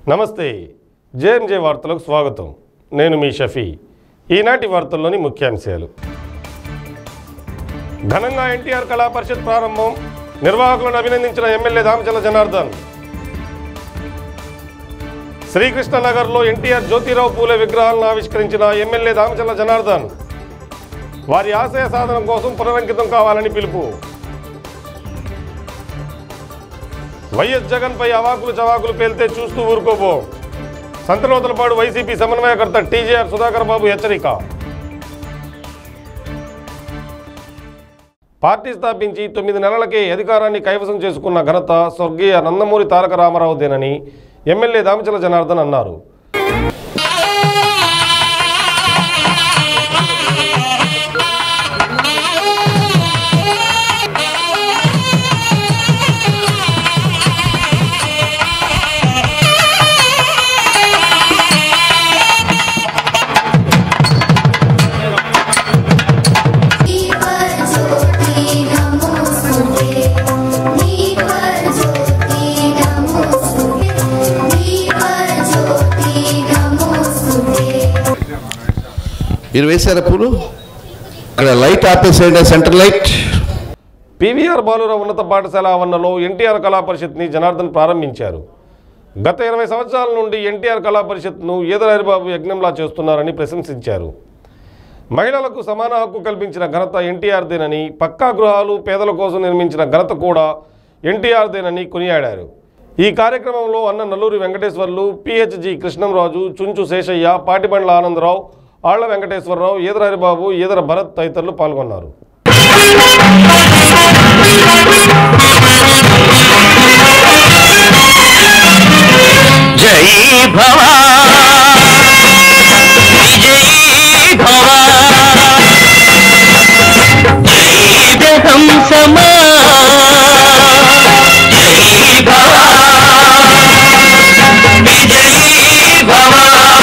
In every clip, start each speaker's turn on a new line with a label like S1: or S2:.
S1: నమస్తే జేఎంజే వార్తలకు స్వాగతం నేను మీ షఫీ ఈనాటి వార్తల్లోని ముఖ్యాంశాలు ఘనంగా ఎన్టీఆర్ కళా పరిషత్ ప్రారంభం నిర్వాహకులను అభినందించిన ఎమ్మెల్యే దామచల జనార్దన్ శ్రీకృష్ణ నగర్లో ఎన్టీఆర్ జ్యోతిరావు పూలే విగ్రహాలను ఆవిష్కరించిన ఎమ్మెల్యే దామచల జనార్దన్ వారి ఆశయ సాధన కోసం పునరంకితం కావాలని పిలుపు వైఎస్ జగన్పై అవాకులు చవాకులు పేలితే చూస్తూ ఊరుకోబో సంతనోతలపాడు వైసీపీ సమన్వయకర్త టీజేఆర్ సుధాకర్ బాబు హెచ్చరిక పార్టీ స్థాపించి తొమ్మిది నెలలకే అధికారాన్ని కైవసం చేసుకున్న ఘనత స్వర్గీయ నందమూరి తారక రామారావుదేనని ఎమ్మెల్యే దామచల జనార్దన్ అన్నారు
S2: दीपर ज्योति नमोस्तुते दीपर ज्योति नमोस्तुते दीपर ज्योति नमोस्तुते
S3: మీరు వేశారా పూలు అక్కడ లైట్ ఆపేసేయండి సెంటర్ లైట్
S1: పీవీఆర్ బాలురావు ఉన్నత పాఠశాల ఆవరణలో ఎన్టీఆర్ కళా పరిషత్ని జనార్దన్ ప్రారంభించారు గత ఇరవై సంవత్సరాల నుండి ఎన్టీఆర్ కళా పరిషత్ను ఈదరారిబాబు యజ్ఞంలా చేస్తున్నారని ప్రశంసించారు మహిళలకు సమాన హక్కు కల్పించిన ఘనత ఎన్టీఆర్దేనని పక్కా గృహాలు పేదల కోసం నిర్మించిన ఘనత కూడా ఎన్టీఆర్దేనని కొనియాడారు ఈ కార్యక్రమంలో అన్న నల్లూరి వెంకటేశ్వర్లు పిహెచ్జి కృష్ణంరాజు చుంచు శేషయ్య పాటిబండ్ల ఆనందరావు ఆళ్ల వెంకటేశ్వరరావు ఈదరహరిబాబు ఈదర భరత్ తదితరులు పాల్గొన్నారు
S4: జై భవ విజయీ భవ జయహం సమా జై భవ విజయీ భవ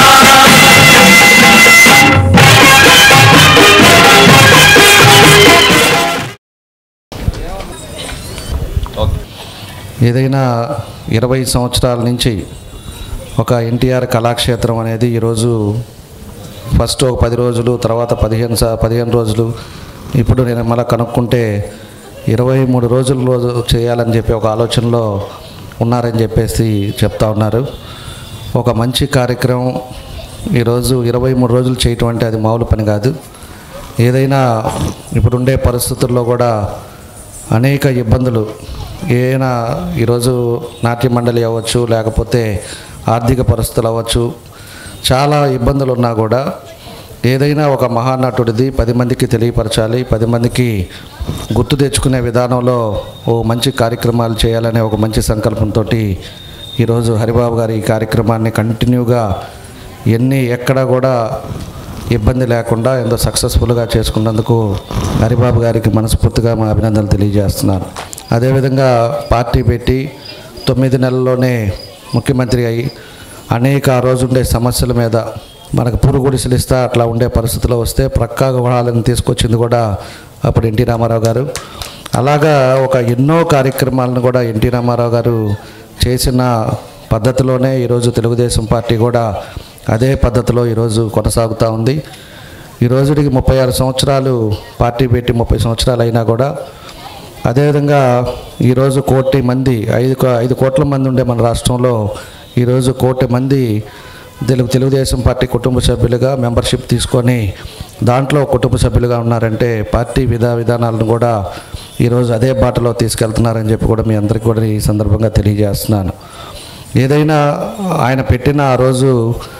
S3: ఏదైనా ఇరవై సంవత్సరాల నుంచి ఒక ఎన్టీఆర్ కళాక్షేత్రం అనేది ఈరోజు ఫస్ట్ ఒక పది రోజులు తర్వాత పదిహేను సా పదిహేను రోజులు ఇప్పుడు నేను మళ్ళీ కనుక్కుంటే ఇరవై మూడు రోజుల రోజు చేయాలని చెప్పి ఒక ఆలోచనలో ఉన్నారని చెప్పేసి చెప్తా ఉన్నారు ఒక మంచి కార్యక్రమం ఈరోజు ఇరవై మూడు రోజులు చేయటం అంటే అది మామూలు పని కాదు ఏదైనా ఇప్పుడుండే పరిస్థితుల్లో కూడా అనేక ఇబ్బందులు ఏదైనా ఈరోజు నాట్య మండలి అవ్వచ్చు లేకపోతే ఆర్థిక పరిస్థితులు అవ్వచ్చు చాలా ఇబ్బందులు ఉన్నా కూడా ఏదైనా ఒక మహానటుడిది పది మందికి తెలియపరచాలి పది మందికి గుర్తు తెచ్చుకునే విధానంలో ఓ మంచి కార్యక్రమాలు చేయాలనే ఒక మంచి సంకల్పంతో ఈరోజు హరిబాబు గారి ఈ కార్యక్రమాన్ని కంటిన్యూగా ఎన్ని ఎక్కడ కూడా ఇబ్బంది లేకుండా ఎంతో సక్సెస్ఫుల్గా చేసుకున్నందుకు హరిబాబు గారికి మనస్ఫూర్తిగా మా అభినందనలు తెలియజేస్తున్నాను అదేవిధంగా పార్టీ పెట్టి తొమ్మిది నెలల్లోనే ముఖ్యమంత్రి అయి అనేక ఆ రోజు ఉండే సమస్యల మీద మనకు పురుగుడిసలు ఇస్తా అట్లా ఉండే పరిస్థితిలో వస్తే ప్రక్కా గృహాలను తీసుకొచ్చింది కూడా అప్పుడు ఎన్టీ రామారావు గారు అలాగా ఒక ఎన్నో కార్యక్రమాలను కూడా ఎన్టీ రామారావు గారు చేసిన పద్ధతిలోనే ఈరోజు తెలుగుదేశం పార్టీ కూడా అదే పద్ధతిలో ఈరోజు కొనసాగుతూ ఉంది ఈ రోజుకి ముప్పై ఆరు సంవత్సరాలు పార్టీ పెట్టి ముప్పై సంవత్సరాలు అయినా కూడా అదేవిధంగా ఈరోజు కోటి మంది ఐదు కో- ఐదు కోట్ల మంది ఉండే మన రాష్ట్రంలో ఈరోజు కోటి మంది తెలుగు తెలుగుదేశం పార్టీ కుటుంబ సభ్యులుగా మెంబర్షిప్ తీసుకొని దాంట్లో కుటుంబ సభ్యులుగా ఉన్నారంటే పార్టీ విధా విధానాలను కూడా ఈరోజు అదే బాటలో తీసుకెళ్తున్నారని చెప్పి కూడా మీ అందరికీ కూడా ఈ సందర్భంగా తెలియజేస్తున్నాను ఏదైనా ఆయన పెట్టిన ఆ రోజు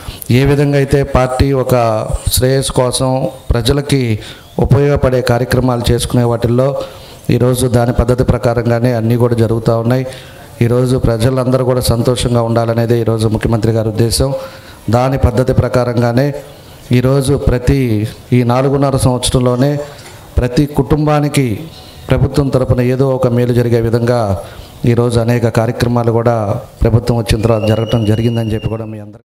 S3: ఏ విధంగా అయితే పార్టీ ఒక శ్రేయస్ కోసం ప్రజలకి ఉపయోగపడే కార్యక్రమాలు చేసుకునే వాటిల్లో ఈరోజు దాని పద్ధతి ప్రకారంగానే అన్నీ కూడా జరుగుతూ ఉన్నాయి ఈరోజు ప్రజలందరూ కూడా సంతోషంగా ఉండాలనేదే ఈరోజు ముఖ్యమంత్రి గారి ఉద్దేశం దాని పద్ధతి ప్రకారంగానే ఈరోజు ప్రతి ఈ నాలుగున్నర సంవత్సరంలోనే ప్రతి కుటుంబానికి ప్రభుత్వం తరపున ఏదో ఒక మేలు జరిగే విధంగా ఈరోజు అనేక కార్యక్రమాలు కూడా ప్రభుత్వం వచ్చిన తర్వాత జరగటం జరిగిందని చెప్పి కూడా మీ అందరూ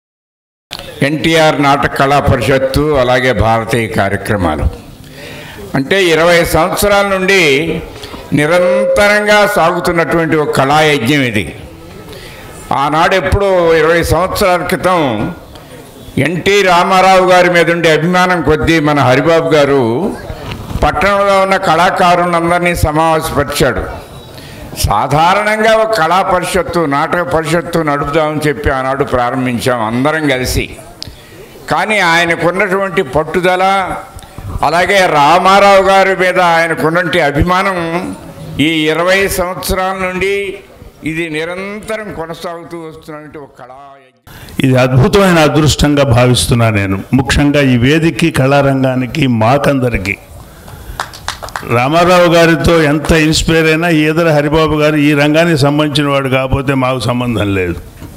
S5: ఎన్టీఆర్ నాటక కళా పరిషత్తు అలాగే భారతీయ కార్యక్రమాలు అంటే ఇరవై సంవత్సరాల నుండి నిరంతరంగా సాగుతున్నటువంటి ఒక కళాయజ్ఞం ఇది ఆనాడు ఎప్పుడో ఇరవై సంవత్సరాల క్రితం ఎన్టీ రామారావు గారి మీద ఉండే అభిమానం కొద్దీ మన హరిబాబు గారు పట్టణంలో ఉన్న కళాకారులందరినీ సమావేశపరిచాడు సాధారణంగా ఒక కళా పరిషత్తు నాటక పరిషత్తు నడుపుదామని చెప్పి ఆనాడు ప్రారంభించాం అందరం కలిసి కానీ ఆయనకున్నటువంటి పట్టుదల అలాగే రామారావు గారి మీద ఆయనకున్నటువంటి అభిమానం ఈ ఇరవై సంవత్సరాల నుండి ఇది నిరంతరం కొనసాగుతూ వస్తున్నటువంటి ఒక కళా యజ్ఞం.
S6: ఇది అద్భుతమైన అదృష్టంగా భావిస్తున్నా నేను ముఖ్యంగా ఈ వేదికకి కళారంగానికి మాకందరికి రామారావు గారితో ఎంత ఇన్స్పైర్ అయినా ఈదర హరిబాబు గారు ఈ రంగానికి సంబంధించిన వాడు కాకపోతే మాకు సంబంధం లేదు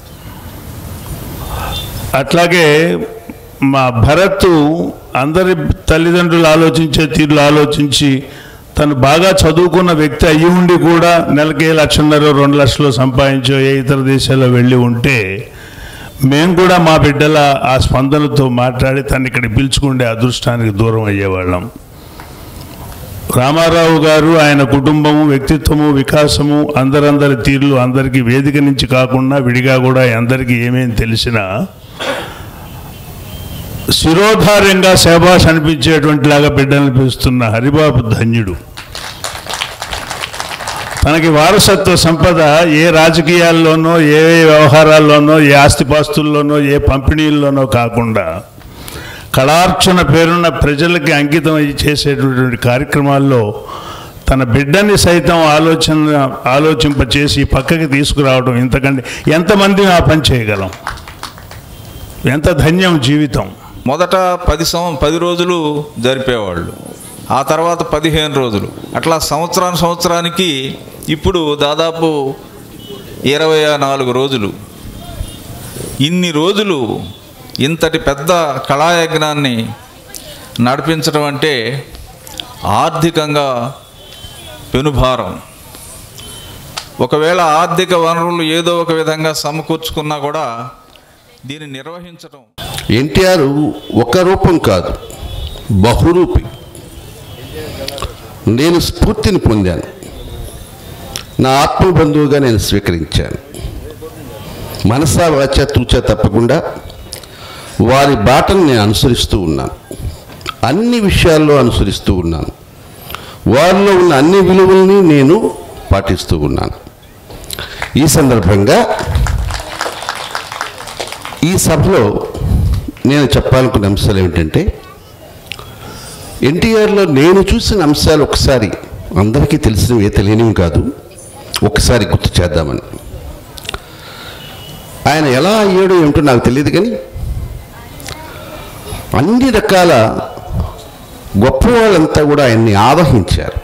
S6: అట్లాగే మా భరత్ అందరి తల్లిదండ్రులు ఆలోచించే తీరులు ఆలోచించి తను బాగా చదువుకున్న వ్యక్తి అయ్యి ఉండి కూడా నెలకి లక్షన్నర రెండు లక్షలు సంపాదించో ఏ ఇతర దేశాల్లో వెళ్ళి ఉంటే మేము కూడా మా బిడ్డల ఆ స్పందనతో మాట్లాడి తను ఇక్కడ పిలుచుకుండే అదృష్టానికి దూరం అయ్యేవాళ్ళం రామారావు గారు ఆయన కుటుంబము వ్యక్తిత్వము వికాసము అందరందరి తీరులు అందరికీ వేదిక నుంచి కాకుండా విడిగా కూడా అందరికీ ఏమేమి తెలిసినా శిరోధార్యంగా శభాష్ అనిపించేటువంటి లాగా బిడ్డలను పిలుస్తున్న హరిబాబు ధన్యుడు తనకి వారసత్వ సంపద ఏ రాజకీయాల్లోనో ఏ వ్యవహారాల్లోనో ఏ ఆస్తిపాస్తుల్లోనో ఏ పంపిణీల్లోనో కాకుండా కళార్చన పేరున్న ప్రజలకి అంకితం అయ్యి చేసేటటువంటి కార్యక్రమాల్లో తన బిడ్డని సైతం ఆలోచన ఆలోచింపచేసి పక్కకి తీసుకురావడం ఇంతకంటే ఎంతమంది ఆ పని చేయగలం ఎంత ధన్యం జీవితం
S7: మొదట పది సం పది రోజులు జరిపేవాళ్ళు ఆ తర్వాత పదిహేను రోజులు అట్లా సంవత్సరానికి సంవత్సరానికి ఇప్పుడు దాదాపు ఇరవై నాలుగు రోజులు ఇన్ని రోజులు ఇంతటి పెద్ద కళాయజ్ఞాన్ని నడిపించడం అంటే ఆర్థికంగా పెనుభారం ఒకవేళ ఆర్థిక వనరులు ఏదో ఒక విధంగా సమకూర్చుకున్నా కూడా దీన్ని నిర్వహించడం
S8: ఎన్టీఆర్ ఒక రూపం కాదు బహురూపి నేను స్ఫూర్తిని పొందాను నా ఆత్మబంధువుగా నేను స్వీకరించాను మనసా వాచ తూచా తప్పకుండా వారి బాటను నేను అనుసరిస్తూ ఉన్నాను అన్ని విషయాల్లో అనుసరిస్తూ ఉన్నాను వారిలో ఉన్న అన్ని విలువల్ని నేను పాటిస్తూ ఉన్నాను ఈ సందర్భంగా ఈ సభలో నేను చెప్పాలనుకున్న అంశాలు ఏమిటంటే ఎన్టీఆర్లో నేను చూసిన అంశాలు ఒకసారి అందరికీ తెలిసినవి తెలియనివి కాదు ఒకసారి గుర్తు చేద్దామని ఆయన ఎలా అయ్యాడో ఏమిటో నాకు తెలియదు కానీ అన్ని రకాల గొప్పవాళ్ళంతా కూడా ఆయన్ని ఆవహించారు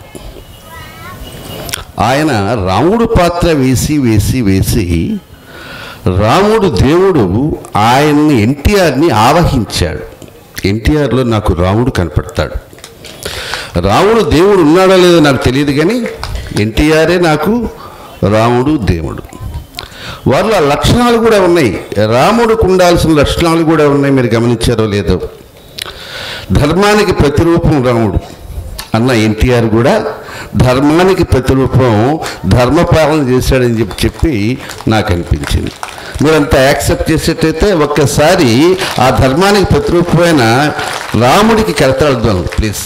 S8: ఆయన రాముడు పాత్ర వేసి వేసి వేసి రాముడు దేవుడు ఆయన్ని ఎన్టీఆర్ని ఆవహించాడు ఎన్టీఆర్లో నాకు రాముడు కనపడతాడు రాముడు దేవుడు ఉన్నాడో లేదో నాకు తెలియదు కానీ ఎన్టీఆరే నాకు రాముడు దేవుడు వారిలో ఆ లక్షణాలు కూడా ఉన్నాయి రాముడికి ఉండాల్సిన లక్షణాలు కూడా ఉన్నాయి మీరు గమనించారో లేదో ధర్మానికి ప్రతిరూపం రాముడు అన్న ఎన్టీఆర్ కూడా ధర్మానికి ప్రతిరూపం ధర్మపాలన చేశాడని చెప్పి చెప్పి నాకు అనిపించింది మీరంతా యాక్సెప్ట్ చేసేటైతే ఒక్కసారి ఆ ధర్మానికి ప్రతిరూపమైన రాముడికి కడతాడుదాం ప్లీజ్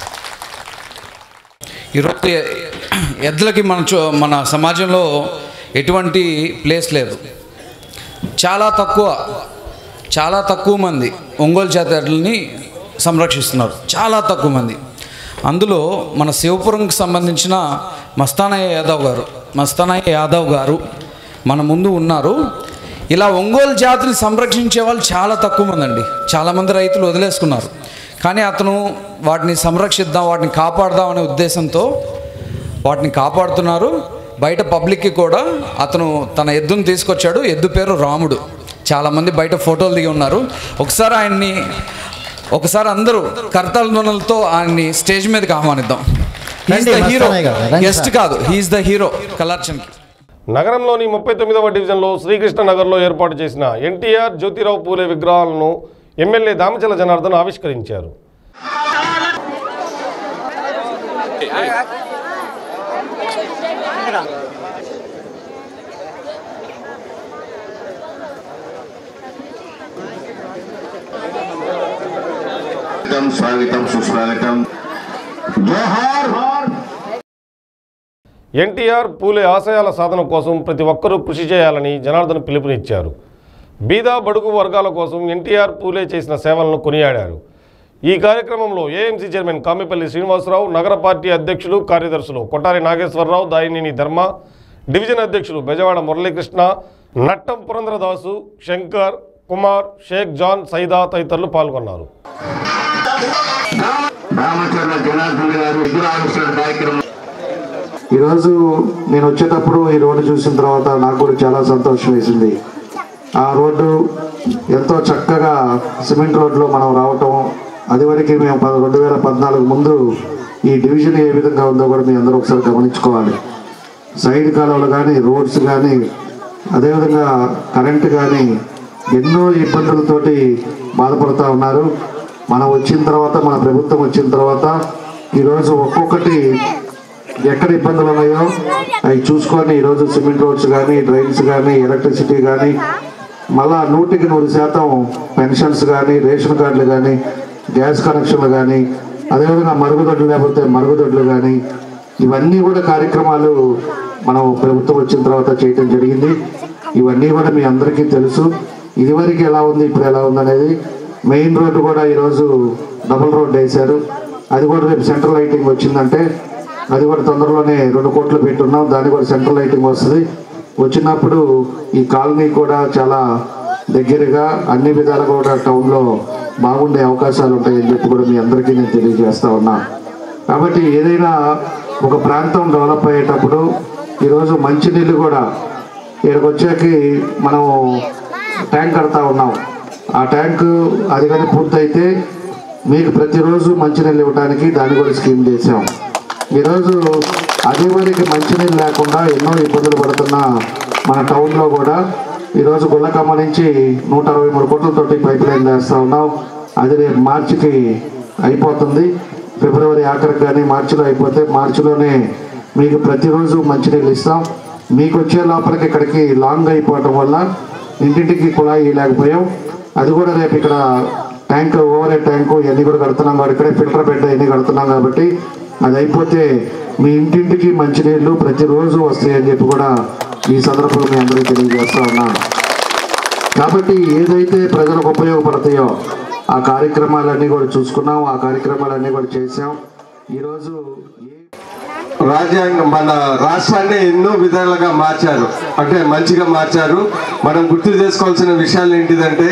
S3: ఈరోజు ఎ- ఎద్దులకి మన చో- మన సమాజంలో ఎటువంటి ప్లేస్ లేదు చాలా తక్కువ చాలా తక్కువ మంది ఒంగోలు జాతి ఎడ్లని సంరక్షిస్తున్నారు చాలా తక్కువ మంది అందులో మన శివపురంకి సంబంధించిన మస్తానయ్య యాదవ్ గారు మస్తానయ్య యాదవ్ గారు మన ముందు ఉన్నారు ఇలా ఒంగోలు జాతిని సంరక్షించే వాళ్ళు చాలా తక్కువ మంది అండి చాలామంది రైతులు వదిలేసుకున్నారు కానీ అతను వాటిని సంరక్షిద్దాం వాటిని కాపాడదాం అనే ఉద్దేశంతో వాటిని కాపాడుతున్నారు బయట పబ్లిక్కి కూడా అతను తన ఎద్దును తీసుకొచ్చాడు ఎద్దు పేరు రాముడు చాలామంది బయట ఫోటోలు దిగి ఉన్నారు ఒకసారి ఆయన్ని ఒకసారి అందరూ కర్తాల ధ్వనులతో ఆయన్ని స్టేజ్ మీదకి ఆహ్వానిద్దాం
S9: రండి,
S3: హీరో
S9: మస్తానయ్య గారు, రండి
S3: గెస్ట్
S9: సార్.
S3: కాదు హీఈస్ ద హీరో కలర్చన్కి
S1: నగరంలోని ముప్పై తొమ్మిదవ డివిజన్లో శ్రీకృష్ణ నగర్లో ఏర్పాటు చేసిన ఎన్టీఆర్ జ్యోతిరావు పూలే విగ్రహాలను ఎమ్మెల్యే దామచల జనార్దన్ ఆవిష్కరించారు
S9: స్వాగతం స్వాగతం సుస్వాగతం జోహార్
S1: ఎన్టీఆర్ పూలే ఆశయాల సాధన కోసం ప్రతి ఒక్కరూ కృషి చేయాలని జనార్దన్ పిలుపునిచ్చారు బీదా బడుగు వర్గాల కోసం ఎన్టీఆర్ పూలే చేసిన సేవలను కొనియాడారు ఈ కార్యక్రమంలో ఏఎంసీ చైర్మన్ కామిపల్లి శ్రీనివాసరావు నగర పార్టీ అధ్యక్షులు కార్యదర్శులు కొట్టారి నాగేశ్వరరావు దాయినేని ధర్మ డివిజన్ అధ్యక్షులు బెజవాడ మురళీకృష్ణ నట్టం పురంధరదాసు శంకర్ కుమార్ షేక్ జాన్ సైదా తదితరులు పాల్గొన్నారు
S9: రామచంద్ర జనార్దన్ గారు విగ్రహావిష్కరణ కార్యక్రమం
S10: ఈరోజు నేను వచ్చేటప్పుడు ఈ రోడ్డు చూసిన తర్వాత నాకు కూడా చాలా సంతోషం వేసింది ఆ రోడ్డు ఎంతో చక్కగా సిమెంట్ రోడ్లో మనం రావటం అదివరకు మేము ప- రెండు వేల పద్నాలుగు ముందు ఈ డివిజన్ ఏ విధంగా ఉందో కూడా మీ అందరూ ఒకసారి గమనించుకోవాలి సైడ్ కాలువలు కానీ రోడ్స్ కానీ అదేవిధంగా కరెంట్ కానీ ఎన్నో ఇబ్బందులతోటి బాధపడుతూ ఉన్నారు మనం వచ్చిన తర్వాత మన ప్రభుత్వం వచ్చిన తర్వాత ఈరోజు ఒక్కొక్కటి ఎక్కడ ఇబ్బందులు ఉన్నాయో అవి చూసుకొని ఈరోజు సిమెంట్ రోడ్స్ కానీ డ్రైన్స్ కానీ ఎలక్ట్రిసిటీ కానీ మళ్ళా నూటికి నూరు శాతం పెన్షన్స్ కానీ రేషన్ కార్డులు కానీ గ్యాస్ కనెక్షన్లు కానీ అదేవిధంగా మరుగుదొడ్లు లేకపోతే మరుగుదొడ్లు కానీ ఇవన్నీ కూడా కార్యక్రమాలు మనం ప్రభుత్వం వచ్చిన తర్వాత చేయటం జరిగింది ఇవన్నీ కూడా మీ అందరికీ తెలుసు ఇదివరకు ఎలా ఉంది ఇప్పుడు ఎలా ఉంది అనేది మెయిన్ రోడ్డు కూడా ఈరోజు డబుల్ రోడ్ వేశారు అది కూడా రేపు సెంట్రల్ లైటింగ్ వచ్చిందంటే అది కూడా తొందరలోనే రెండు కోట్లు పెట్టున్నాం దాన్ని కూడా సెంట్రల్ లైటింగ్ వస్తుంది వచ్చినప్పుడు ఈ కాలనీ కూడా చాలా దగ్గరగా అన్ని విధాలుగా కూడా టౌన్లో బాగుండే అవకాశాలు ఉంటాయని చెప్పి కూడా మీ అందరికీ నేను తెలియజేస్తా ఉన్నా కాబట్టి ఏదైనా ఒక ప్రాంతం డెవలప్ అయ్యేటప్పుడు ఈరోజు మంచినీళ్ళు కూడా ఇక్కడికి వచ్చాకి మనం ట్యాంక్ కడతా ఉన్నాం ఆ ట్యాంకు అది కానీ పూర్తయితే మీకు ప్రతిరోజు మంచినీళ్ళు ఇవ్వడానికి దాన్ని కూడా స్కీమ్ చేసాం ఈరోజు అదే వరకు మంచినీళ్ళు లేకుండా ఎన్నో ఇబ్బందులు పడుతున్న మన టౌన్లో కూడా ఈరోజు గుల్లకమ్మ నుంచి నూట అరవై మూడు కోట్లతోటి పైప్ లైన్ వేస్తూ ఉన్నాం అది రేపు మార్చికి అయిపోతుంది ఫిబ్రవరి ఆఖరికి కానీ మార్చిలో అయిపోతే మార్చిలోనే మీకు ప్రతిరోజు మంచినీళ్ళు ఇస్తాం మీకు వచ్చే లోపలికి ఇక్కడికి లాంగ్ అయిపోవటం వల్ల ఇంటింటికి కుళాయి లేకపోయాం అది కూడా రేపు ఇక్కడ ట్యాంక్ ఓవర్ హెడ్ ట్యాంకు ఇవన్నీ కూడా కడుతున్నాం కాబట్టి ఇక్కడే ఫిల్టర్ బెడ్ ఇవన్నీ కడుతున్నాం కాబట్టి అది అయిపోతే మీ ఇంటింటికి మంచినీళ్ళు ప్రతిరోజు వస్తాయని చెప్పి కూడా ఈ సందర్భంలో మీ అందరికీ తెలియజేస్తా ఉన్నాను కాబట్టి ఏదైతే ప్రజలకు ఉపయోగపడతాయో ఆ కార్యక్రమాలన్నీ కూడా చూసుకున్నాం ఆ కార్యక్రమాలన్నీ కూడా చేసాం ఈరోజు
S11: రాజ్యాంగం మన రాష్ట్రాన్ని ఎన్నో విధాలుగా మార్చారు అంటే మంచిగా మార్చారు మనం గుర్తు చేసుకోవాల్సిన విషయాలు ఏంటిదంటే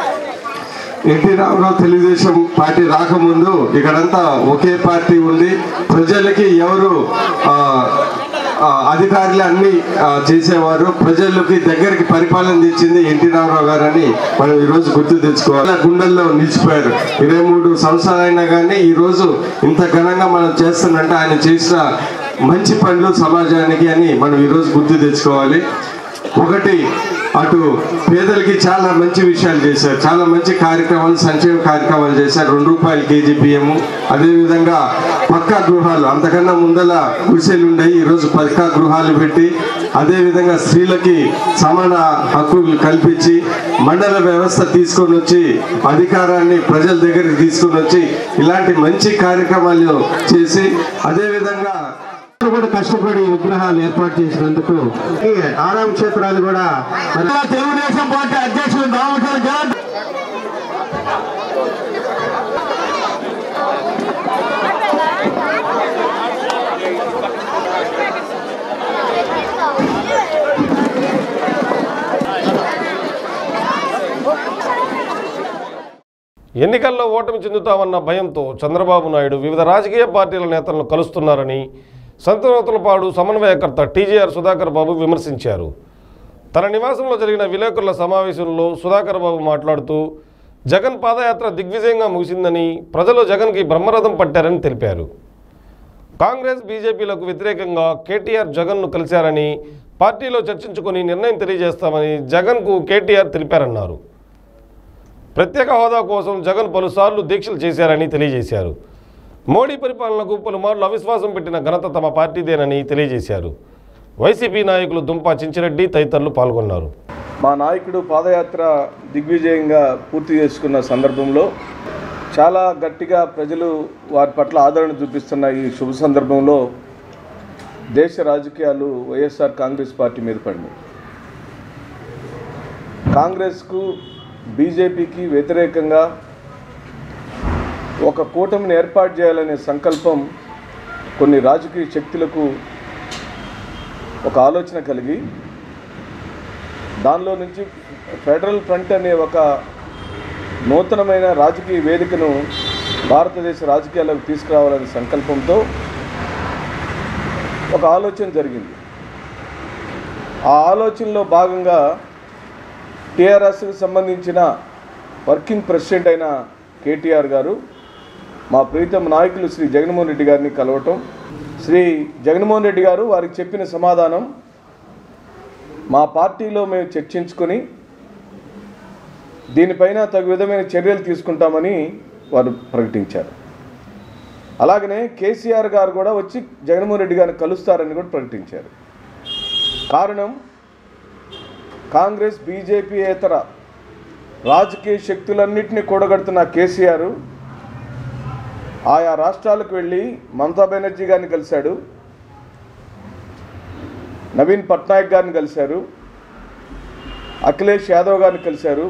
S11: ఎన్టీ రామారావు తెలుగుదేశం పార్టీ రాకముందు ఇక్కడంతా ఒకే పార్టీ ఉంది ప్రజలకి ఎవరు ఆ, ఆ, అధికారులు అన్ని ఆ, చేసేవారు ప్రజలకి దగ్గరికి పరిపాలన తెచ్చింది ఎన్టీ రామారావు గారు అని మనం ఈరోజు గుర్తు తెచ్చుకోవాలి గుండెల్లో నిలిచిపోయారు ఇరవై మూడు సంవత్సరాలైనా కానీ ఈరోజు ఇంత ఘనంగా మనం చేస్తున్నంటే ఆయన చేసిన మంచి పనులు సమాజానికి అని మనం ఈరోజు గుర్తు తెచ్చుకోవాలి ఒకటి అటు పేదలకి చాలా మంచి విషయాలు చేశారు చాలా మంచి కార్యక్రమాలు సంక్షేమ కార్యక్రమాలు చేశారు రెండు రూపాయలు కేజీ బియ్యము అదేవిధంగా పక్కా గృహాలు అంతకన్నా ముందల గుడిసెలు ఉండయి ఈరోజు పక్కా గృహాలు పెట్టి అదేవిధంగా స్త్రీలకి సమాన హక్కులు కల్పించి మండల వ్యవస్థ తీసుకొని వచ్చి అధికారాన్ని ప్రజల దగ్గరికి తీసుకొని వచ్చి ఇలాంటి మంచి కార్యక్రమాలు చేసి అదేవిధంగా
S10: కూడా కష్టపడి విగ్రహాలు ఏర్పాటు చేసినందుకు ఈ ఆరామ క్షేత్రాలు కూడా మరి
S11: తెలుగుదేశం పార్టీ అధ్యక్షులు దామోదర్ జనార్దన్
S1: ఎన్నికల్లో ఓటమి చెందుతామన్న భయంతో చంద్రబాబు నాయుడు వివిధ రాజకీయ పార్టీల నేతలను కలుస్తున్నారని సంతనోతులపాడు సమన్వయకర్త టీజీఆర్ సుధాకర్ బాబు విమర్శించారు తన నివాసంలో జరిగిన విలేకరుల సమావేశంలో సుధాకర్ బాబు మాట్లాడుతూ జగన్ పాదయాత్ర దిగ్విజయంగా ముగిసిందని ప్రజలు జగన్కి బ్రహ్మరథం పట్టారని తెలిపారు కాంగ్రెస్ బీజేపీలకు వ్యతిరేకంగా కేటీఆర్ జగన్ను కలిశారని పార్టీలో చర్చించుకొని నిర్ణయం తెలియజేస్తామని జగన్కు కేటీఆర్ తెలిపారన్నారు ప్రత్యేక హోదా కోసం జగన్ పలుసార్లు దీక్షలు చేశారని తెలియజేశారు మోడీ పరిపాలనకు పలుమార్లు అవిశ్వాసం పెట్టిన ఘనత తమ పార్టీదేనని తెలియజేశారు వైసీపీ నాయకులు దుంపా చించిరెడ్డి తదితరులు పాల్గొన్నారు
S12: మా నాయకుడు పాదయాత్ర దిగ్విజయంగా పూర్తి చేసుకున్న సందర్భంలో చాలా గట్టిగా ప్రజలు వారి పట్ల ఆదరణ చూపిస్తున్న ఈ శుభ సందర్భంలో దేశ రాజకీయాలు వైఎస్ఆర్ కాంగ్రెస్ పార్టీ మీద పడినాయి కాంగ్రెస్కు బీజేపీకి వ్యతిరేకంగా ఒక కూటమిని ఏర్పాటు చేయాలనే సంకల్పం కొన్ని రాజకీయ శక్తులకు ఒక ఆలోచన కలిగి దానిలో నుంచి ఫెడరల్ ఫ్రంట్ అనే ఒక నూతనమైన రాజకీయ వేదికను భారతదేశ రాజకీయాలకు తీసుకురావాలనే సంకల్పంతో ఒక ఆలోచన జరిగింది ఆ ఆలోచనలో భాగంగా టీఆర్ఎస్కి సంబంధించిన వర్కింగ్ ప్రెసిడెంట్ అయిన కేటీఆర్ గారు మా ప్రీతం నాయకులు శ్రీ జగన్మోహన్ రెడ్డి గారిని కలవటం శ్రీ జగన్మోహన్ రెడ్డి గారు వారికి చెప్పిన సమాధానం మా పార్టీలో మేము చర్చించుకొని దీనిపైన తగు విధమైన చర్యలు తీసుకుంటామని వారు ప్రకటించారు అలాగనే కేసీఆర్ గారు కూడా వచ్చి జగన్మోహన్ రెడ్డి గారిని కలుస్తారని కూడా ప్రకటించారు కారణం కాంగ్రెస్ బీజేపీ ఇతర రాజకీయ శక్తులన్నింటినీ కూడగడుతున్న కేసీఆర్ ఆయా రాష్ట్రాలకు వెళ్ళి మమతా బెనర్జీ గారిని కలిశాడు నవీన్ పట్నాయక్ గారిని కలిశారు అఖిలేష్ యాదవ్ గారిని కలిశారు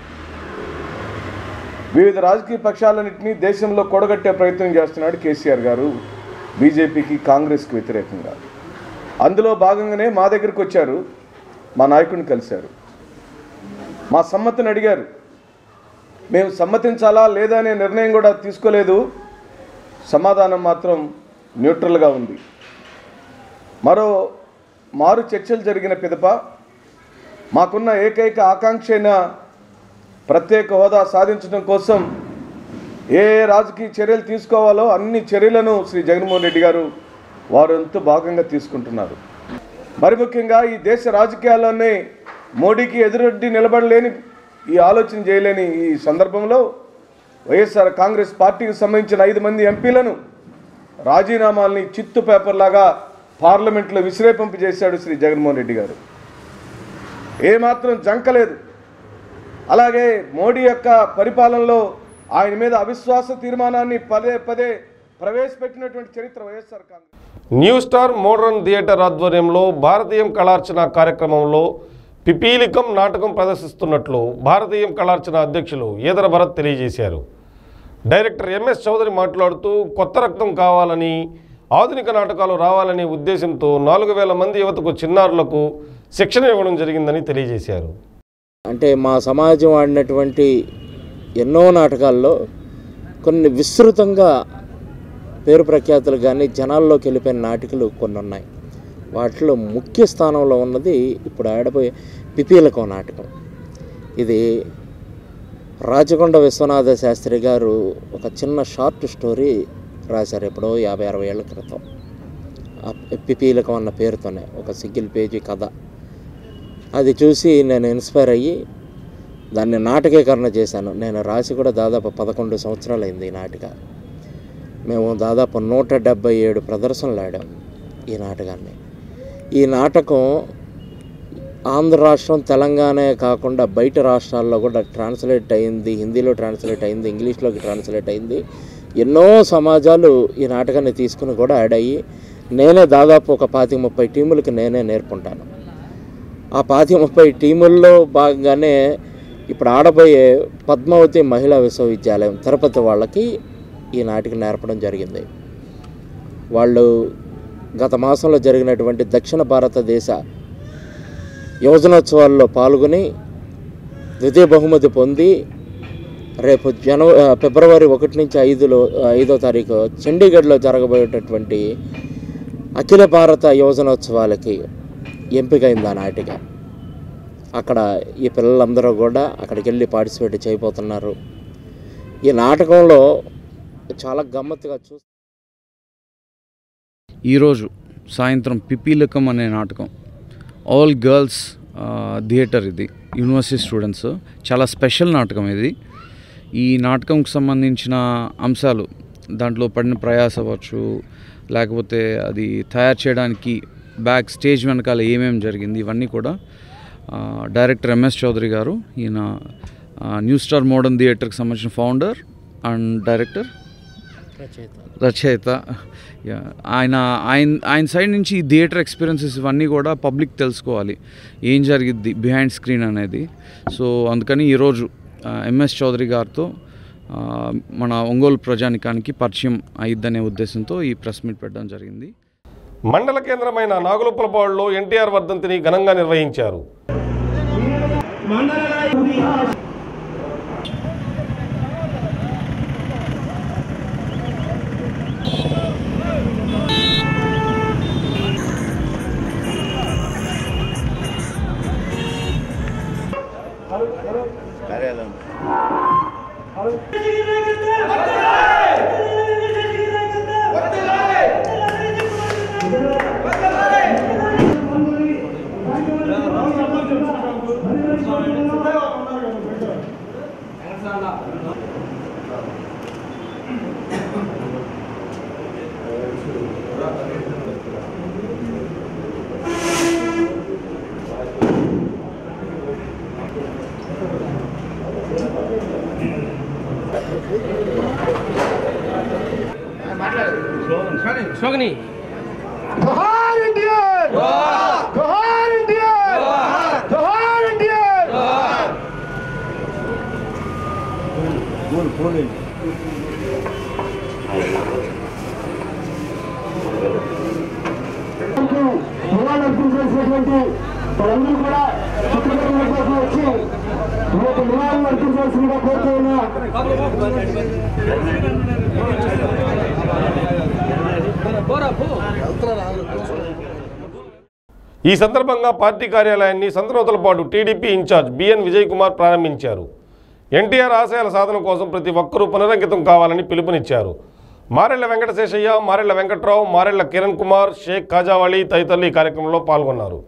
S12: వివిధ రాజకీయ పక్షాలన్నింటినీ దేశంలో కూడగట్టే ప్రయత్నం చేస్తున్నాడు కేసీఆర్ గారు బీజేపీకి కాంగ్రెస్కి వ్యతిరేకంగా అందులో భాగంగానే మా దగ్గరికి వచ్చారు మా నాయకుడిని కలిశారు మా సమ్మతిని అడిగారు మేము సమ్మతించాలా లేదా అనే నిర్ణయం కూడా తీసుకోలేదు సమాధానం మాత్రం న్యూట్రల్గా ఉంది మరో మారు చర్చలు జరిగిన పిదప మాకున్న ఏకైక ఆకాంక్ష అయిన ప్రత్యేక హోదా సాధించడం కోసం ఏ ఏ రాజకీయ చర్యలు తీసుకోవాలో అన్ని చర్యలను శ్రీ జగన్మోహన్ రెడ్డి గారు వారు ఎంతో భాగంగా తీసుకుంటున్నారు మరి ముఖ్యంగా ఈ దేశ రాజకీయాల్లోనే మోడీకి ఎదురొడ్డి నిలబడలేని ఈ ఆలోచన చేయలేని ఈ సందర్భంలో వైఎస్ఆర్ కాంగ్రెస్ పార్టీకి సంబంధించిన ఐదు మంది ఎంపీలను రాజీనామాల్ని చిత్తు పేపర్లాగా పార్లమెంట్లో విసిరేపంపు చేశాడు శ్రీ జగన్మోహన్ రెడ్డి గారు ఏమాత్రం జంకలేదు అలాగే మోడీ యొక్క పరిపాలనలో ఆయన మీద అవిశ్వాస తీర్మానాన్ని పదే పదే ప్రవేశపెట్టినటువంటి చరిత్ర YSR Congress
S1: new star modern theatre ఆధ్వర్యంలో భారతీయం కళార్చన కార్యక్రమంలో పిపీలికం నాటకం ప్రదర్శిస్తున్నట్లు భారతీయం కళార్చన అధ్యక్షులు ఈదర భరత్ తెలియజేశారు డైరెక్టర్ ఎంఎస్ చౌదరి మాట్లాడుతూ కొత్త రక్తం కావాలని ఆధునిక నాటకాలు రావాలనే ఉద్దేశంతో నాలుగు వేల మంది యువతకు చిన్నారులకు శిక్షణ ఇవ్వడం జరిగిందని తెలియజేశారు
S13: అంటే మా సమాజం ఆడినటువంటి ఎన్నో నాటకాల్లో కొన్ని విస్తృతంగా పేరు ప్రఖ్యాతులు కానీ జనాల్లోకి వెళ్ళిపోయిన నాటికలు కొన్ని ఉన్నాయి వాటిలో ముఖ్య స్థానంలో ఉన్నది ఇప్పుడు ఆడబోయే పిపీలకం నాటకం ఇది రాచకొండ విశ్వనాథ శాస్త్రి గారు ఒక చిన్న షార్ట్ స్టోరీ రాశారు ఎప్పుడో యాభై అరవై ఏళ్ళ క్రితం ఆ పిపీలకం అన్న పేరుతోనే ఒక సింగిల్ పేజీ కథ అది చూసి నేను ఇన్స్పైర్ అయ్యి దాన్ని నాటకీకరణ చేశాను నేను రాసి కూడా దాదాపు పదకొండు సంవత్సరాలు అయింది ఈ నాటిక మేము దాదాపు నూట డెబ్బై ఏడు ప్రదర్శనలు ఆడాం ఈ నాటకాన్ని ఈ నాటకం ఆంధ్ర రాష్ట్రం తెలంగాణ కాకుండా బయట రాష్ట్రాల్లో కూడా ట్రాన్స్లేట్ అయింది హిందీలో ట్రాన్స్లేట్ అయింది ఇంగ్లీష్లోకి ట్రాన్స్లేట్ అయింది ఎన్నో సమాజాలు ఈ నాటకాన్ని తీసుకుని కూడా ఆడాయి నేనే దాదాపు ఒక పాతి ముప్పై టీములకి నేనే నేర్పుంటాను ఆ పాతి ముప్పై టీముల్లో భాగంగానే ఇప్పుడు ఆడబోయే పద్మావతి మహిళా విశ్వవిద్యాలయం తిరుపతి వాళ్ళకి ఈ నాటిక నేర్పడం జరిగింది వాళ్ళు గత మాసంలో జరిగినటువంటి దక్షిణ భారతదేశ యువజనోత్సవాల్లో పాల్గొని ద్వితీయ బహుమతి పొంది రేపు జనవ ఫిబ్రవరి ఒకటి నుంచి ఐదులో ఐదో తారీఖు చండీగఢ్లో జరగబోయేటటువంటి అఖిల భారత యువజనోత్సవాలకి ఎంపికైంది ఆ నాటిక అక్కడ ఈ పిల్లలందరూ కూడా అక్కడికి వెళ్ళి పార్టిసిపేట్ చేయబోతున్నారు ఈ నాటకంలో చాలా గమ్మత్తుగా చూ
S14: ఈరోజు సాయంత్రం పిపీలకం అనే నాటకం ఆల్ గర్ల్స్ థియేటర్ ఇది యూనివర్సిటీ స్టూడెంట్స్ చాలా స్పెషల్ నాటకం ఇది ఈ నాటకంకి సంబంధించిన అంశాలు దాంట్లో పడిన ప్రయాస అవ్వచ్చు లేకపోతే అది తయారు చేయడానికి బ్యాక్ స్టేజ్ వెనకాల ఏమేమి జరిగింది ఇవన్నీ కూడా ఆ, డైరెక్టర్ ఎంఎస్ చౌదరి గారు ఈయన ఆ, న్యూ స్టార్ మోడర్న్ థియేటర్కి సంబంధించిన ఫౌండర్ అండ్ డైరెక్టర్
S13: రచయిత
S14: రచయిత యా, ఆయన ఆయన ఆయన సైడ్ నుంచి ఈ థియేటర్ ఎక్స్పీరియన్సెస్ ఇవన్నీ కూడా పబ్లిక్ తెలుసుకోవాలి ఏం జరిగిద్ది బిహైండ్ స్క్రీన్ అనేది సో అందుకని ఈరోజు ఆ, ఎంఎస్ చౌదరి గారితో ఆ, మన ఒంగోలు ప్రజానికానికి పరిచయం అయ్యిద్దనే ఉద్దేశంతో ఈ ప్రెస్ మీట్ పెట్టడం జరిగింది
S1: మండల కేంద్రమైన నాగులుప్పలపాడులో ఎన్టీఆర్ వర్ధంతిని ఘనంగా నిర్వహించారు
S15: స్లోగని
S16: జోహార్ ఎన్టీఆర్ జోహార్ ఎన్టీఆర్ జోహార్ ఎన్టీఆర్ నివాళులర్పణ చేసినటువంటి వాళ్ళందరూ కూడా చిత్రపటం కోసం వచ్చి రేపు నివాళులు అర్పించాల్సిందిగా కోరుతూ ఉన్నా
S1: ఈ సందర్భంగా పార్టీ కార్యాలయాన్ని సంతనూతలపాటు టీడీపీ ఇన్ఛార్జ్ బిఎన్ విజయ్ కుమార్ ప్రారంభించారు ఎన్టీఆర్ ఆశయాల సాధన కోసం ప్రతి ఒక్కరూ పునరంకితం కావాలని పిలుపునిచ్చారు మారెళ్ల వెంకటశేషయ్య మారెళ్ల వెంకట్రావు మారెళ్ల కిరణ్ కుమార్ షేక్ కాజావాళి తదితరులు ఈ కార్యక్రమంలో పాల్గొన్నారు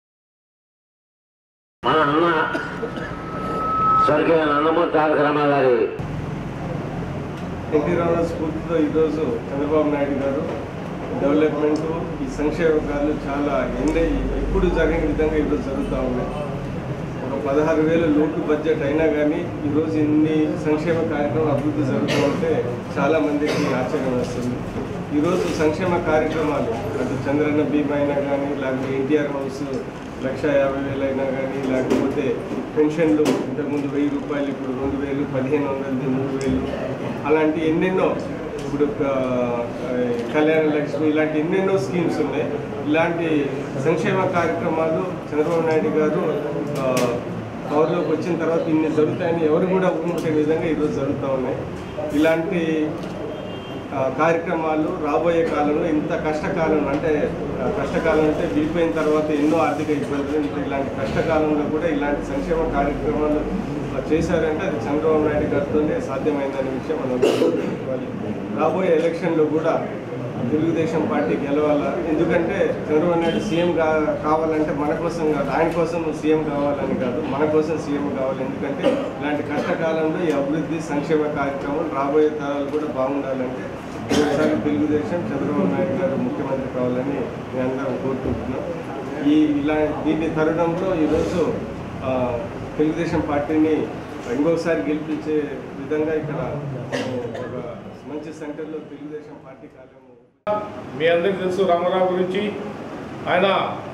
S17: మన అన్న స్వర్గీయ నందమూరి తారక రామారావు గారి
S11: ఎన్టీ రామారావు స్ఫూర్తితో ఈరోజు చంద్రబాబు నాయుడు గారు డెవలప్మెంట్ ఈ సంక్షేమకాలు చాలా ఎన్నై ఎప్పుడు జరగని విధంగా ఈరోజు జరుగుతూ ఉన్నాయి ఒక పదహారు వేల లోటు బడ్జెట్ అయినా కానీ ఈరోజు ఇన్ని సంక్షేమ కార్యక్రమాలు అభివృద్ధి జరుగుతూ ఉంటే చాలా మందికి ఆశ్చర్యం వస్తుంది ఈరోజు సంక్షేమ కార్యక్రమాలు అటు చంద్రన్న బీమా అయినా కానీ లేకపోతే ఎన్టీఆర్ హౌస్ లక్ష యాభై వేలు అయినా కానీ లేకపోతే పెన్షన్లు ఇంతకుముందు వెయ్యి రూపాయలు ఇప్పుడు రెండు వేలు పదిహేను వందలది మూడు వేలు అలాంటి ఎన్నెన్నో ఇప్పుడు ఆ, కళ్యాణ లక్ష్మి ఇలాంటి ఎన్నెన్నో స్కీమ్స్ ఉన్నాయి ఇలాంటి సంక్షేమ కార్యక్రమాలు చంద్రబాబు నాయుడు గారు ఆ, పవర్లోకి వచ్చిన తర్వాత ఇన్ని జరుగుతాయని ఎవరు కూడా ఊహించే విధంగా ఈరోజు జరుగుతూ ఉన్నాయి ఇలాంటి ఆ, కార్యక్రమాలు రాబోయే కాలంలో ఇంత కష్టకాలంలో అంటే ఆ, కష్టకాలం అంటే విడిపోయిన తర్వాత ఎన్నో ఆర్థిక ఇబ్బందులు ఇంత ఇలాంటి కష్టకాలంలో కూడా ఇలాంటి సంక్షేమ కార్యక్రమాలు ఆ, చేశారంటే అది చంద్రబాబు నాయుడు గారితోనే సాధ్యమైందనే విషయం మనం గుర్తుపెట్టుకోవాలి రాబోయే ఎలక్షన్లో కూడా తెలుగుదేశం పార్టీ గెలవాలా ఎందుకంటే చంద్రబాబు నాయుడు సీఎం కా కావాలంటే మన కోసం కాదు ఆయన కోసం సీఎం కావాలని కాదు మన కోసం సీఎం కావాలి ఎందుకంటే ఇలాంటి కష్టకాలంలో ఈ అభివృద్ధి సంక్షేమ కార్యక్రమం రాబోయే తరాలు కూడా బాగుండాలంటే ఒకసారి తెలుగుదేశం చంద్రబాబు నాయుడు గారు ముఖ్యమంత్రి కావాలని మేము అందరం కోరుకుంటున్నాం ఈ ఇలా దీని తరుణంలో ఈరోజు ఆ, తెలుగుదేశం పార్టీని ఇంకొకసారి గెలిపించే విధంగా ఇక్కడ ఆ, ఒక మంచి సెంటర్లో తెలుగుదేశం పార్టీ కార్యక్రమం
S18: మీ అందరికీ తెలుసు రామారావు గురించి ఆయన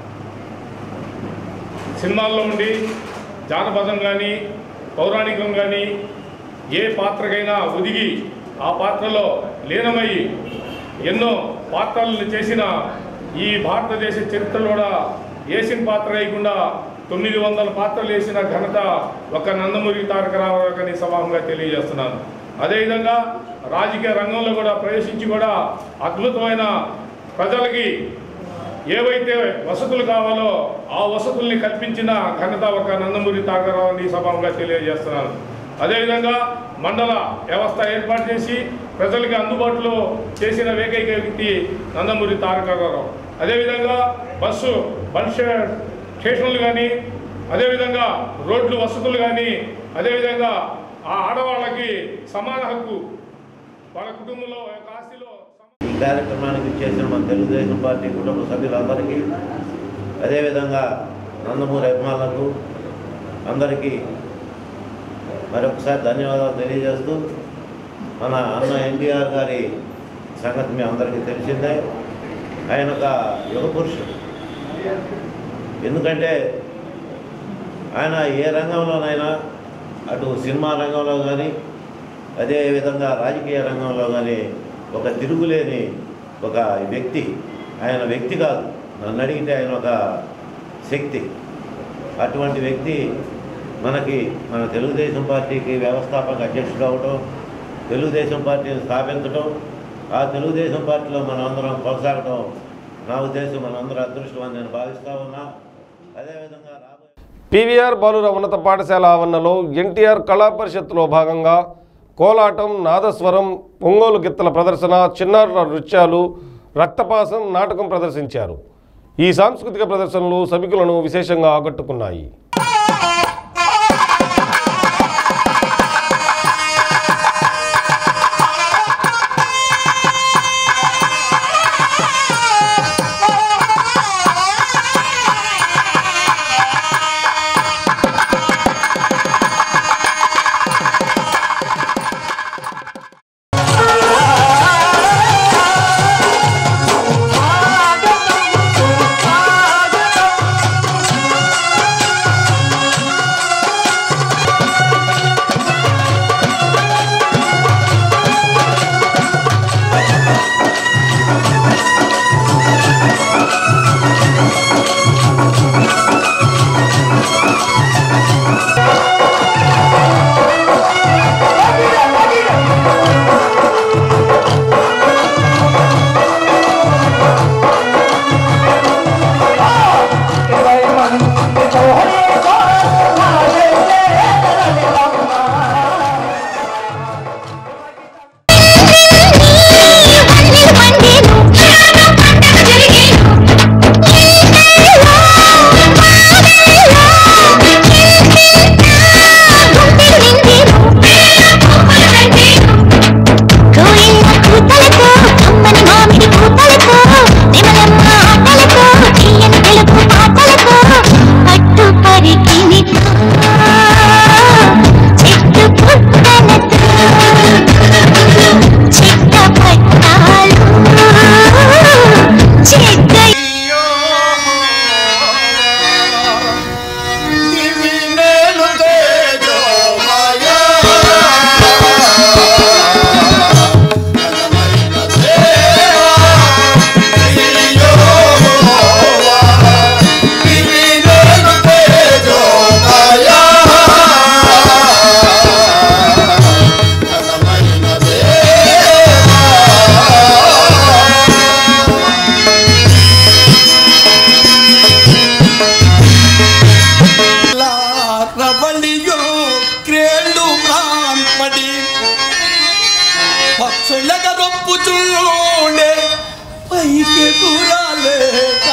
S18: సినిమాల్లో ఉండి జానపదం కానీ పౌరాణికం కానీ ఏ పాత్రకైనా ఒదిగి ఆ పాత్రలో లీనమయ్యి ఎన్నో పాత్రలను చేసిన ఈ భారతదేశ చరిత్రలో కూడా వేసిన పాత్ర వేయకుండా తొమ్మిది వందల పాత్రలు వేసిన ఘనత ఒక నందమూరి తారక రామారావు గారిని సమానంగా తెలియజేస్తున్నాను అదేవిధంగా రాజకీయ రంగంలో కూడా ప్రవేశించి కూడా అద్భుతమైన ప్రజలకి ఏవైతే వసతులు కావాలో ఆ వసతుల్ని కల్పించిన ఘనత ఒక నందమూరి తారకరావుని సభంగా తెలియజేస్తున్నాను అదేవిధంగా మండల వ్యవస్థ ఏర్పాటు చేసి ప్రజలకి అందుబాటులో చేసిన ఏకైక వ్యక్తి నందమూరి తారకరావు అదేవిధంగా బస్సు బస్ స్టేషన్లు కానీ అదేవిధంగా రోడ్లు వసతులు కానీ అదేవిధంగా ఆ ఆడవాళ్ళకి సమాన హక్కు వాళ్ళ కుటుంబంలో యొక్క ఆస్తిలో
S17: ఈ కార్యక్రమానికి చేసిన మన తెలుగుదేశం పార్టీ కుటుంబ సభ్యులందరికీ అదేవిధంగా నందమూరి అభిమానులకు అందరికీ మరొకసారి ధన్యవాదాలు తెలియజేస్తూ మన అన్న ఎన్టీఆర్ గారి సంగతి మీ అందరికీ తెలిసిందే ఆయన ఒక యుగ పురుషుడు ఎందుకంటే ఆయన ఏ రంగంలోనైనా అటు సినిమా రంగంలో కానీ అదేవిధంగా రాజకీయ రంగంలో కానీ ఒక తిరుగులేని ఒక వ్యక్తి ఆయన వ్యక్తి కాదు నన్ను అడిగితే ఆయన ఒక శక్తి అటువంటి వ్యక్తి మనకి మన తెలుగుదేశం పార్టీకి వ్యవస్థాపక అధ్యక్షుడు అవడం తెలుగుదేశం పార్టీని స్థాపించడం ఆ తెలుగుదేశం పార్టీలో మనం అందరం కొనసాగడం నా ఉద్దేశం మనందరం అదృష్టం అని నేను భావిస్తా ఉన్నా అదేవిధంగా
S1: పీవీఆర్ బాలుర ఉన్నత పాఠశాల ఆవరణలో ఎన్టీఆర్ కళా పరిషత్తులో భాగంగా కోలాటం నాదస్వరం ఒంగోలు గిత్తల ప్రదర్శన చిన్నారుల నృత్యాలు రక్తపాసం నాటకం ప్రదర్శించారు ఈ సాంస్కృతిక ప్రదర్శనలు సభికులను విశేషంగా ఆకట్టుకున్నాయి
S15: రవళియో క్రేళ్ళు ప్రాన్పడి పక్షులగ రొప్పుచుండే పైకి కూరాలేక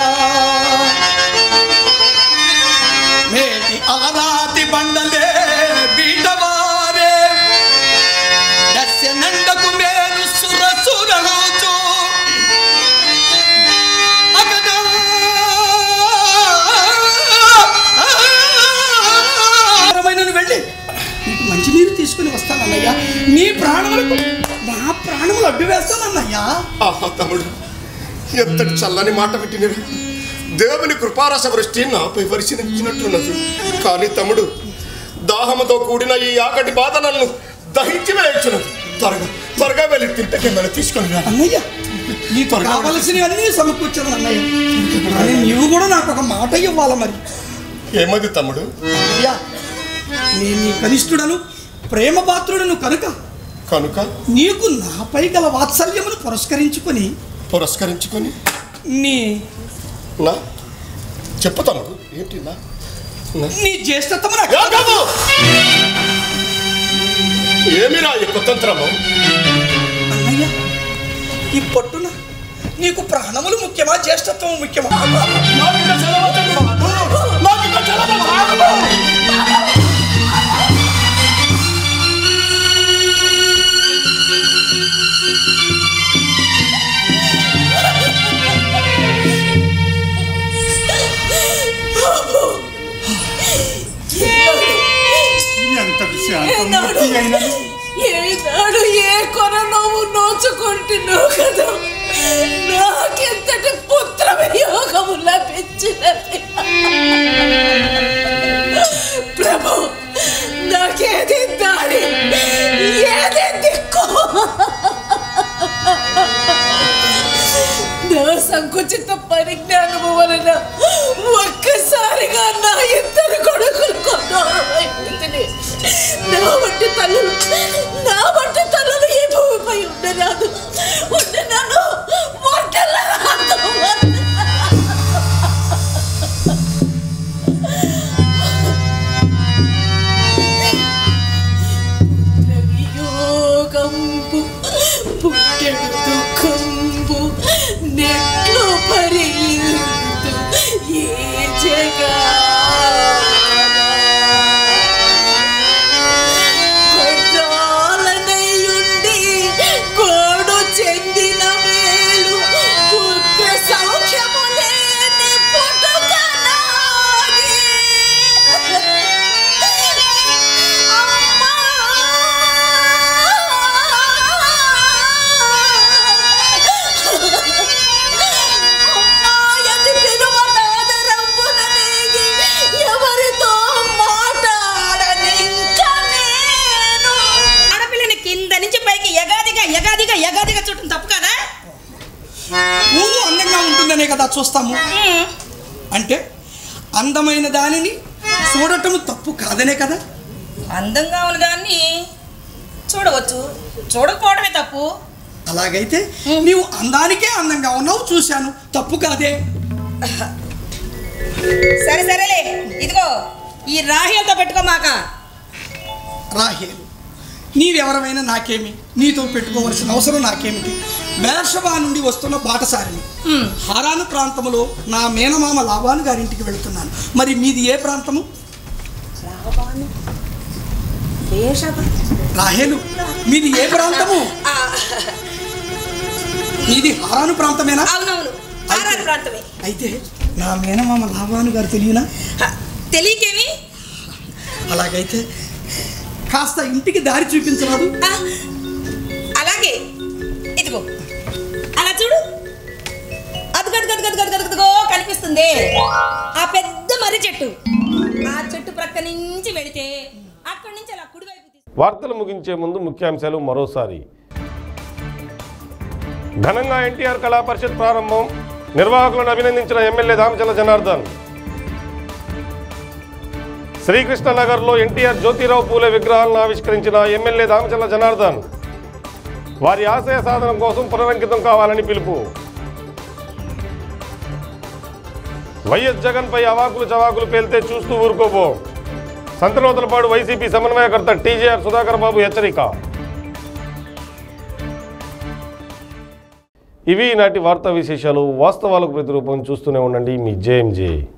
S15: మేటి ఆరాతి బండలే బీటవారే దస్య నండకు మేలు సుర సురలోచు అగదా
S19: నేను వెళ్ళి నీకు మంచినీరు తీసుకుని వస్తానన్నయ్యా నీ ప్రాణములకు నా ప్రాణములు అడ్డు వేస్తానన్నయ్యా
S20: ఆహా తమ్ముడు ఎంతటి చల్లని మాట పెట్టినరు దేవుని కృపారస వృష్టి నాపై పరిశీలించినట్టున్నది కానీ తమ్ముడు దాహముతో కూడిన ఈ ఆకటి బాధ నన్ను దహించి వేయించున్నది త్వరగా త్వరగా వెళ్ళి తింటకి నన్ను తీసుకొని రా.
S19: అన్నయ్య నీకు కావలసినవన్నీ సమకూర్చాను అన్నయ్య కానీ నీవు కూడా నాకు ఒక మాట ఇవ్వాలి మరి
S20: ఏమది తమ్ముడు
S19: అయ్యా నేను నీ కనిష్ఠుడను ప్రేమ పాత్రుడను కనుక
S20: కనుక
S19: నీకు నాపై గల వాత్సల్యమును పురస్కరించుకొని
S20: పురస్కరించుకొని
S19: నీ
S20: నా చెప్పు తమ్ముడు ఏంటి నా నా?
S19: నీ జ్యేష్ఠతము నాకు
S20: యాగము! ఏమిరా ఈ కుతంత్రము
S19: అన్నయ్య ఈ పొట్టున నీకు ప్రాణములు ముఖ్యమా జ్యేష్ఠత్వం ముఖ్యమా
S15: ఎంతటి శాంతమూర్తి అయినది
S21: ఏనాడు నాడు ఏ కొన నువ్వు నోచుకుంటున్నావు కదా నాకెంతటి పుత్ర వియోగము లభించినది ప్రభు నాకేది దారి ఏది దిక్కు నా సంకుచిత పరిజ్ఞానము వలన ఒక్కసారిగా నా ఇద్దరు కొడుకులకు దూరమైంది నా వంటి తల్లులు నా వంటి తల్లులు ఈ భూమిపై ఉండరాదు ఉండనాను వంటలరాదు వియోగంబు పుట్టెడు దుఃఖంబు నెట్లు పరియుతు ఏ జగా కొట్టాలనయుండి కోడు చెందిన మేలు పుత్ర సౌఖ్యము లేని పుట్టుక నాది. అమ్మాయని పిలువనాదరంబున నేగి ఎవరితో మాట్లాడనింక నేను
S22: ఆడపిల్లని కింద నుంచి పైకి ఎగాదిగా ఎగాదిగా ఎగాదిగా చుట్టం తప్పు కదా
S19: పువ్వు అందంగా ఉంటుందనే కదా చూస్తాము అంటే అందమైన దానిని చూడటం తప్పు కాదనే కదా
S22: అందంగా ఉన్న దాన్ని చూడవచ్చు చూడకపోవడమే తప్పు
S19: అలాగైతే నీవు అందానికే అందంగా ఉన్నావు చూశాను తప్పు కాదే
S22: సరే సరేలే ఇదిగో ఈ రాహిలతో పెట్టుకోమాక
S19: రాహేలు నీవెవరమైనా నాకేమి నీతో పెట్టుకోవలసిన అవసరం నాకేమిటి బేర్షబా నుండి వస్తున్న బాటసారిని హారాను ప్రాంతంలో నా మేనమామ లాభాను గారింటికి వెళుతున్నాను మరి మీది ఏ ప్రాంతము రాహేలు మీది ఏ ప్రాంతము మీది హారాను ప్రాంతమేనా
S22: అవునవును ఆరారు ప్రాంతమే
S19: అయితే నా మేనమామ లాభాను గారు తెలియనా
S22: తెలియకేమి
S19: అలాగైతే కాస్త ఇంటికి దారి చూపించరాదు
S22: అలాగే ఇదిగో అలా చూడు అదుగదు గదు గదు గదు గదుగో కనిపిస్తుంది ఆ పెద్ద మర్రి చెట్టు ఆ చెట్టు ప్రక్క నుంచి వెళితే అక్కడి నుంచి అలా కుడివైపు
S1: వార్తలు ముగించే ముందు ముఖ్యాంశాలు మరోసారి ఘనంగా ఎన్టీఆర్ కళా పరిషత్ ప్రారంభం నిర్వాహకులను అభినందించిన ఎమ్మెల్యే దామచల జనార్దన్ శ్రీకృష్ణ నగర్లో ఎన్టీఆర్ జ్యోతిరావు పూలే విగ్రహాలను ఆవిష్కరించిన ఎమ్మెల్యే దామచల జనార్దన్ వారి ఆశయ సాధన కోసం పునరంకితం కావాలని పిలుపు వైఎస్ జగన్పై అవాకులు చవాకులు పేలితే చూస్తూ ఊరుకోబో సంతనోతలపాడు వైసీపీ సమన్వయకర్త టీజేఆర్ సుధాకర్ బాబు హెచ్చరిక ఇవి నాటి వార్తా విశేషాలు వాస్తవాలకు ప్రతిరూపం చూస్తూనే ఉండండి మీ జేఎంజే